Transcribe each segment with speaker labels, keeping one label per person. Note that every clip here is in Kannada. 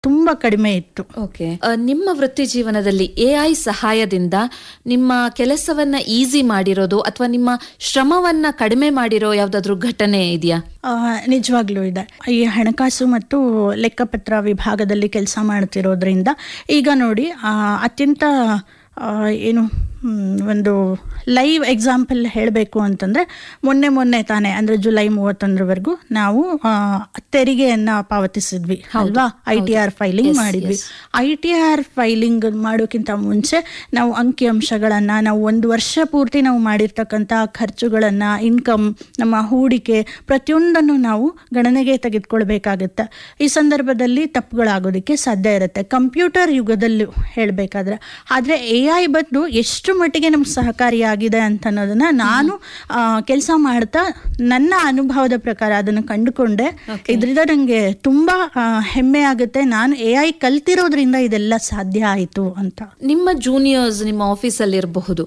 Speaker 1: ತುಂಬಾ ಕಡಿಮೆ ಇತ್ತು
Speaker 2: ಓಕೆ ನಿಮ್ಮ ವೃತ್ತಿ ಜೀವನದಲ್ಲಿ ಎ ಐ ಸಹಾಯದಿಂದ ನಿಮ್ಮ ಕೆಲಸವನ್ನ ಈಸಿ ಮಾಡಿರೋದು ಅಥವಾ ನಿಮ್ಮ ಶ್ರಮವನ್ನ ಕಡಿಮೆ ಮಾಡಿರೋ ಯಾವ್ದಾದ್ರು ಘಟನೆ ಇದೆಯಾ
Speaker 1: ಆ, ನಿಜವಾಗ್ಲೂ ಇದೆ ಈ ಹಣಕಾಸು ಮತ್ತು ಲೆಕ್ಕಪತ್ರ ವಿಭಾಗದಲ್ಲಿ ಕೆಲಸ ಮಾಡ್ತಿರೋದ್ರಿಂದ ಈಗ ನೋಡಿ ಆ, ಅತ್ಯಂತ ಆ, ಏನು ಹ್ಮ್, ಒಂದು ಲೈವ್ ಎಕ್ಸಾಂಪಲ್ ಹೇಳಬೇಕು ಅಂತಂದ್ರೆ ಮೊನ್ನೆ ಮೊನ್ನೆ ತಾನೇ ಅಂದ್ರೆ ಜುಲೈ ಮೂವತ್ತೊಂದರವರೆಗೂ ನಾವು ಆ, ತೆರಿಗೆಯನ್ನ ಪಾವತಿಸಿದ್ವಿ ಅಲ್ವಾ ಐ ಟಿ ಆರ್ ಫೈಲಿಂಗ್ ಮಾಡಿದ್ವಿ ಐ ಟಿ ಆರ್ ಫೈಲಿಂಗ್ ಮಾಡೋಕ್ಕಿಂತ ಮುಂಚೆ ನಾವು ಅಂಕಿಅಂಶಗಳನ್ನ ನಾವು ಒಂದು ವರ್ಷ ಪೂರ್ತಿ ನಾವು ಮಾಡಿರ್ತಕ್ಕಂಥ ಖರ್ಚುಗಳನ್ನ ಇನ್ಕಮ್ ನಮ್ಮ ಹೂಡಿಕೆ ಪ್ರತಿಯೊಂದನ್ನು ನಾವು ಗಣನೆಗೆ ತೆಗೆದುಕೊಳ್ಬೇಕಾಗುತ್ತೆ ಈ ಸಂದರ್ಭದಲ್ಲಿ ತಪ್ಪುಗಳಾಗೋದಕ್ಕೆ ಸಾಧ್ಯ ಇರುತ್ತೆ ಕಂಪ್ಯೂಟರ್ ಯುಗದಲ್ಲೂ ಹೇಳಬೇಕಾದ್ರೆ ಆದರೆ ಎ ಐ ಬಂದು ಎಷ್ಟು ಮಟ್ಟಿಗೆ ನಮ್ಗೆ ಸಹಕಾರಿಯಾಗಿದೆ ಅಂತ ಅನ್ನೋದನ್ನ ನಾನು ಕೆಲಸ ಮಾಡ್ತಾ ನನ್ನ ಅನುಭವದ ಪ್ರಕಾರ ಅದನ್ನು ಕಂಡುಕೊಂಡೆ ಇದರಿಂದ ನನಗೆ ತುಂಬಾ ಆ, ಹೆಮ್ಮೆ ಆಗುತ್ತೆ ನಾನು ಎ ಐ ಕಲ್ತಿರೋದ್ರಿಂದ ಇದೆಲ್ಲ ಸಾಧ್ಯ ಆಯಿತು ಅಂತ
Speaker 2: ನಿಮ್ಮ ಜೂನಿಯರ್ಸ್ ನಿಮ್ಮ ಆಫೀಸಲ್ಲಿ ಇರಬಹುದು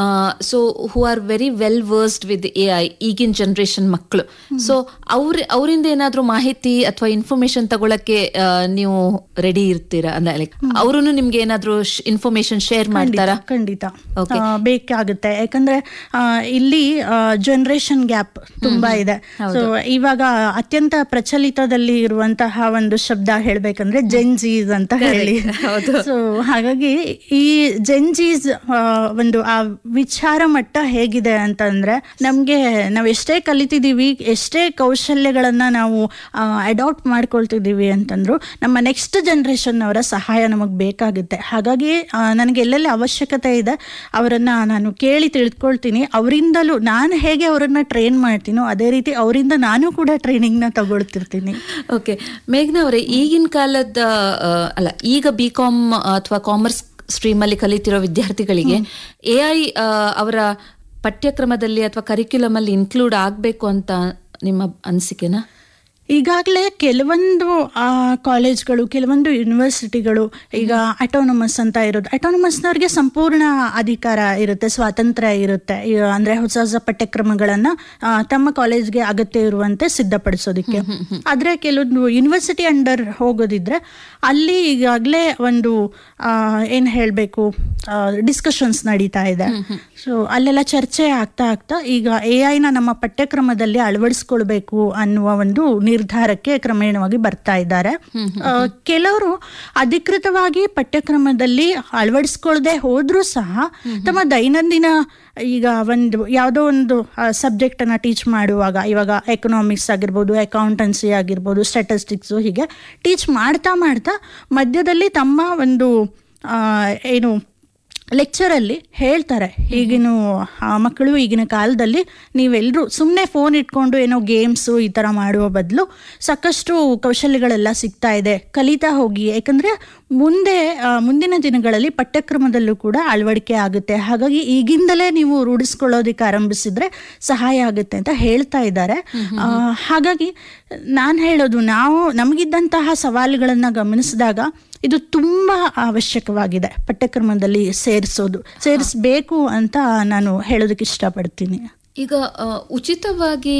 Speaker 2: so who are very well versed with A I ಈಗಿನ ಜನರೇಷನ್ ಮಕ್ಕಳು ಸೊ ಅವ್ರ ಅವರಿಂದ ಏನಾದ್ರೂ ಮಾಹಿತಿ ಅಥವಾ ಇನ್ಫಾರ್ಮೇಶನ್ ತಗೊಳಕ್ಕೆ ಆ, ನೀವು ರೆಡಿ ಇರ್ತೀರಾ ಅಂದ್ರೆ ಲೈಕ್ ಅವರು ನಿಮ್ಗೆ ಏನಾದ್ರೂ ಇನ್ಫಾರ್ಮೇಶನ್ ಶೇರ್ ಮಾಡ್ತಾರಾ
Speaker 1: ಖಂಡಿತ
Speaker 2: Okay.
Speaker 1: ಆ, ಬೇಕಾಗುತ್ತೆ ಯಾಕಂದ್ರೆ ಆ, ಇಲ್ಲಿ ಜನರೇಷನ್ ಗ್ಯಾಪ್ ತುಂಬಾ ಇದೆ ಸೊ ಇವಾಗ ಅತ್ಯಂತ ಪ್ರಚಲಿತದಲ್ಲಿ ಇರುವಂತಹ ಒಂದು ಶಬ್ದ ಹೇಳ್ಬೇಕಂದ್ರೆ ಜೆನ್ಜೀಸ್ ಅಂತ ಹೇಳಿ ಸೊ ಹಾಗಾಗಿ ಈ ಜೆನ್ಜೀಸ್ ಒಂದು ಆ ವಿಚಾರ ಮಟ್ಟ ಹೇಗಿದೆ ಅಂತಂದ್ರೆ ನಮ್ಗೆ ನಾವ್ ಎಷ್ಟೇ ಕಲಿತಿದೀವಿ ಎಷ್ಟೇ ಕೌಶಲ್ಯಗಳನ್ನ ನಾವು ಅಡಾಪ್ಟ್ ಮಾಡ್ಕೊಳ್ತಿದೀವಿ ಅಂತಂದ್ರು ನಮ್ಮ ನೆಕ್ಸ್ಟ್ ಜನರೇಷನ್ ಅವರ ಸಹಾಯ ನಮಗ್ ಬೇಕಾಗುತ್ತೆ ಹಾಗಾಗಿ ಆ, ನನಗೆ ಎಲ್ಲೆಲ್ಲಿ ಅವಶ್ಯಕತೆ ಇದೆ ಅವರನ್ನ ನಾನು ಕೇಳಿ ತಿಳ್ಕೊಳ್ತೀನಿ ಅವರಿಂದಲೂ ನಾನು ಹೇಗೆ ಅವರನ್ನ ಟ್ರೈನ್ ಮಾಡ್ತೀನೋ ಅದೇ ರೀತಿ ಅವರಿಂದ ನಾನು ಕೂಡ ಟ್ರೈನಿಂಗ್ ನ ತಗೊಳ್ತಿರ್ತೀನಿ
Speaker 2: ಓಕೆ ಮೇಘ್ನಾ ಅವರೇ ಈಗಿನ ಕಾಲದ ಆ, ಅಲ್ಲ ಈಗ ಬಿ ಕಾಮ್ ಅಥವಾ ಕಾಮರ್ಸ್ ಸ್ಟ್ರೀಮ್ ಅಲ್ಲಿ ಕಲಿತಿರೋ ವಿದ್ಯಾರ್ಥಿಗಳಿಗೆ ಎ ಐ ಅವರ ಪಠ್ಯಕ್ರಮದಲ್ಲಿ ಅಥವಾ ಕರಿಕ್ಯುಲಮ್ ಅಲ್ಲಿ ಇನ್ಕ್ಲೂಡ್ ಆಗ್ಬೇಕು ಅಂತ ನಿಮ್ಮ ಅನಿಸಿಕೆನಾ
Speaker 1: ಈಗಾಗಲೇ ಕೆಲವೊಂದು ಆ, ಕಾಲೇಜ್ಗಳು ಕೆಲವೊಂದು ಯೂನಿವರ್ಸಿಟಿಗಳು ಈಗ ಅಟೋನಮಸ್ ಅಂತ ಇರೋದು ಅಟೋನಮಸ್ನವ್ರಿಗೆ ಸಂಪೂರ್ಣ ಅಧಿಕಾರ ಇರುತ್ತೆ ಸ್ವಾತಂತ್ರ್ಯ ಇರುತ್ತೆ ಈ, ಅಂದ್ರೆ ಹೊಸ ಹೊಸ ಪಠ್ಯಕ್ರಮಗಳನ್ನ ಆ, ತಮ್ಮ ಕಾಲೇಜ್ಗೆ ಅಗತ್ಯ ಇರುವಂತೆ ಸಿದ್ಧಪಡಿಸೋದಕ್ಕೆ ಆದ್ರೆ ಕೆಲವೊಂದು ಯೂನಿವರ್ಸಿಟಿ ಅಂಡರ್ ಹೋಗೋದಿದ್ರೆ ಅಲ್ಲಿ ಈಗಾಗಲೇ ಒಂದು ಆ, ಏನ್ ಹೇಳ್ಬೇಕು ಡಿಸ್ಕಷನ್ಸ್ ನಡೀತಾ ಇದೆ ಸೊ ಅಲ್ಲೆಲ್ಲ ಚರ್ಚೆ ಆಗ್ತಾ ಆಗ್ತಾ ಈಗ ಎ ಐನ ನಮ್ಮ ಪಠ್ಯಕ್ರಮದಲ್ಲಿ ಅಳವಡಿಸ್ಕೊಳ್ಬೇಕು ಅನ್ನುವ ಒಂದು ನಿರ್ಧಾರಕ್ಕೆ ಕ್ರಮೇಣವಾಗಿ ಬರ್ತಾ ಇದ್ದಾರೆ ಆ, ಕೆಲವರು ಅಧಿಕೃತವಾಗಿ ಪಠ್ಯಕ್ರಮದಲ್ಲಿ ಅಳವಡಿಸ್ಕೊಳ್ದೆ ಹೋದ್ರೂ ಸಹ ತಮ್ಮ ದೈನಂದಿನ ಈಗ ಒಂದು ಯಾವುದೋ ಒಂದು ಸಬ್ಜೆಕ್ಟ್ ಅನ್ನ ಟೀಚ್ ಮಾಡುವಾಗ ಇವಾಗ ಎಕನಾಮಿಕ್ಸ್ ಆಗಿರ್ಬೋದು ಅಕೌಂಟೆನ್ಸಿ ಆಗಿರ್ಬೋದು ಸ್ಟ್ಯಾಟಿಸ್ಟಿಕ್ಸು ಹೀಗೆ ಟೀಚ್ ಮಾಡ್ತಾ ಮಾಡ್ತಾ ಮಧ್ಯದಲ್ಲಿ ತಮ್ಮ ಒಂದು ಆ, ಏನು ಲೆಕ್ಚರಲ್ಲಿ ಹೇಳ್ತಾರೆ ಈಗಿನ ಆ, ಮಕ್ಕಳು ಈಗಿನ ಕಾಲದಲ್ಲಿ ನೀವೆಲ್ಲರೂ ಸುಮ್ಮನೆ ಫೋನ್ ಇಟ್ಕೊಂಡು ಏನೋ ಗೇಮ್ಸು ಈ ಥರ ಮಾಡುವ ಬದಲು ಸಾಕಷ್ಟು ಕೌಶಲ್ಯಗಳೆಲ್ಲ ಸಿಗ್ತಾ ಇದೆ ಕಲಿತಾ ಹೋಗಿ ಯಾಕಂದರೆ ಮುಂದೆ ಆ, ಮುಂದಿನ ದಿನಗಳಲ್ಲಿ ಪಠ್ಯಕ್ರಮದಲ್ಲೂ ಕೂಡ ಅಳವಡಿಕೆ ಆಗುತ್ತೆ ಹಾಗಾಗಿ ಈಗಿಂದಲೇ ನೀವು ರೂಢಿಸ್ಕೊಳ್ಳೋದಕ್ಕೆ ಆರಂಭಿಸಿದ್ರೆ ಸಹಾಯ ಆಗುತ್ತೆ ಅಂತ ಹೇಳ್ತಾ ಇದ್ದಾರೆ ಆ, ಹಾಗಾಗಿ ನಾನು ಹೇಳೋದು ನಾವು ನಮಗಿದ್ದಂತಹ ಸವಾಲುಗಳನ್ನು ಗಮನಿಸಿದಾಗ ಇದು ತುಂಬಾ ಅವಶ್ಯಕವಾಗಿದೆ ಪಠ್ಯಕ್ರಮದಲ್ಲಿ ಸೇರಿಸೋದು ಸೇರಿಸಬೇಕು ಅಂತ ನಾನು ಹೇಳೋದಕ್ಕೆ ಇಷ್ಟಪಡ್ತೀನಿ
Speaker 2: ಈಗ ಆ, ಉಚಿತವಾಗಿ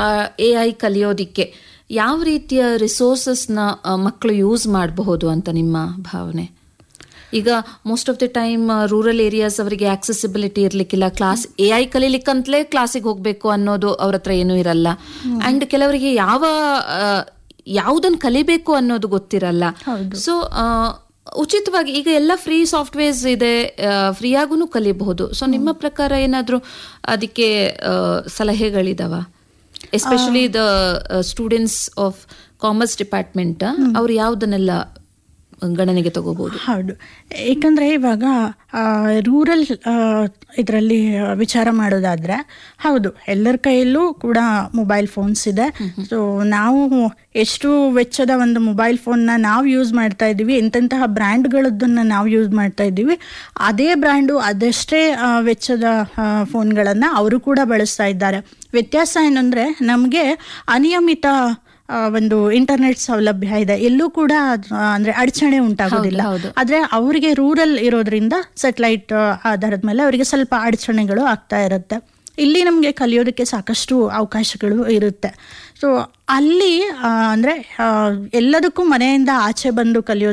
Speaker 2: ಎ ಐ ಕಲಿಯೋದಿಕ್ಕೆ ಯಾವ ರೀತಿಯ ರಿಸೋರ್ಸಸ್ನ ಮಕ್ಕಳು ಯೂಸ್ ಮಾಡಬಹುದು ಅಂತ ನಿಮ್ಮ ಭಾವನೆ ಈಗ most of the time rural areas ಅವರಿಗೆ ಆಕ್ಸೆಸಿಬಿಲಿಟಿ ಇರ್ಲಿಕ್ಕಿಲ್ಲ ಕ್ಲಾಸ್ ಎ ಐ ಕಲೀಲಿಕ್ಕಂತಲೇ ಕ್ಲಾಸಿಗೆ ಹೋಗ್ಬೇಕು ಅನ್ನೋದು ಅವ್ರ ಹತ್ರ ಏನೂ ಇರಲ್ಲ ಅಂಡ್ ಕೆಲವರಿಗೆ ಯಾವ ಯಾವುದನ್ನು ಕಲಿಬೇಕು ಅನ್ನೋದು ಗೊತ್ತಿರಲ್ಲ ಸೊ ಉಚಿತವಾಗಿ ಈಗ ಎಲ್ಲ ಫ್ರೀ ಸಾಫ್ಟ್ವೇರ್ಸ್ ಇದೆ ಫ್ರೀ ಆಗೂ ಕಲಿಬಹುದು ಸೊ ನಿಮ್ಮ ಪ್ರಕಾರ ಏನಾದರೂ ಅದಕ್ಕೆ ಆ, ಸಲಹೆಗಳಿದಾವ especially the students of commerce department ಅವ್ರು ಯಾವುದನ್ನೆಲ್ಲ ಗಣನೆಗೆ ತಗೋಬಹುದು
Speaker 1: ಹೌದು ಏಕೆಂದರೆ ಇವಾಗ ರೂರಲ್ ಇದರಲ್ಲಿ ವಿಚಾರ ಮಾಡೋದಾದ್ರೆ ಹೌದು ಎಲ್ಲರ ಕೈಯಲ್ಲೂ ಕೂಡ ಮೊಬೈಲ್ ಫೋನ್ಸ್ ಇದೆ ಸೊ ನಾವು ಎಷ್ಟು ವೆಚ್ಚದ ಒಂದು ಮೊಬೈಲ್ ಫೋನ್ನ ನಾವು ಯೂಸ್ ಮಾಡ್ತಾ ಇದ್ದೀವಿ ಎಂತೆಂತಹ ಬ್ರ್ಯಾಂಡ್ಗಳದ್ದನ್ನು ನಾವು ಯೂಸ್ ಮಾಡ್ತಾ ಇದ್ದೀವಿ ಅದೇ ಬ್ರ್ಯಾಂಡು ಅದಷ್ಟೇ ಆ, ವೆಚ್ಚದ ಫೋನ್ಗಳನ್ನು ಅವರು ಕೂಡ ಬಳಸ್ತಾ ಇದ್ದಾರೆ ವ್ಯತ್ಯಾಸ ಏನಂದರೆ ನಮಗೆ ಅನಿಯಮಿತ ಆ, ಒಂದು ಇಂಟರ್ನೆಟ್ ಸೌಲಭ್ಯ ಇದೆ ಎಲ್ಲೂ ಕೂಡ ಆ, ಅಂದ್ರೆ ಅಡಚಣೆ ಉಂಟಾಗೋದಿಲ್ಲ
Speaker 2: ಹೌದು.
Speaker 1: ಆದ್ರೆ ಅವರಿಗೆ ರೂರಲ್ ಇರೋದ್ರಿಂದ ಸೆಟಲೈಟ್ ಆಧಾರದ ಮೇಲೆ ಅವರಿಗೆ ಸ್ವಲ್ಪ ಅಡಚಣೆಗಳು ಆಗ್ತಾ ಇರುತ್ತೆ ಇಲ್ಲಿ ನಮಗೆ ಕಲಿಯೋದಕ್ಕೆ ಸಾಕಷ್ಟು ಅವಕಾಶಗಳು ಇರುತ್ತೆ ಸೊ ಅಲ್ಲಿ ಆ, ಅಂದ್ರೆ ಆ, ಎಲ್ಲದಕ್ಕೂ ಮನೆಯಿಂದ ಆಚೆ ಬಂದು ಕಲಿಯೋದು